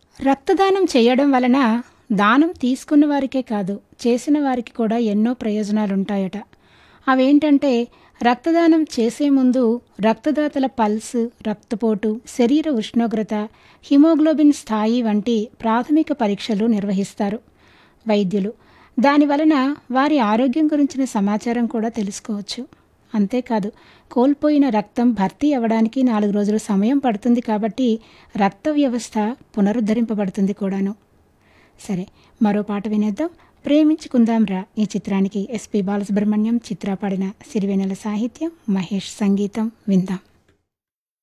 రక్తదానం చేయడం వలన దానం తీసుకున్న వారికే కాదు చేసిన వారికి కూడా ఎన్నో ప్రయోజనాలుంటాయట అవేంటంటే రక్తదానం చేసే ముందు రక్తదాతల పల్స్ రక్తపోటు శరీర ఉష్ణోగ్రత హిమోగ్లోబిన్ స్థాయి వంటి ప్రాథమిక పరీక్షలు నిర్వహిస్తారు వైద్యులు దాని వలన వారి ఆరోగ్యం గురించిన సమాచారం కూడా తెలుసుకోవచ్చు అంతేకాదు కోల్పోయిన రక్తం భర్తీ అవ్వడానికి నాలుగు రోజుల సమయం పడుతుంది కాబట్టి రక్త వ్యవస్థ పునరుద్ధరింపబడుతుంది కూడాను సరే మరో పాట వినేద్దాం ప్రేమించుకుందాం రా ఈ చిత్రానికి ఎస్పి బాలసుబ్రహ్మణ్యం చిత్ర పాడిన సిరివెనెల సాహిత్యం మహేష్ సంగీతం విందాం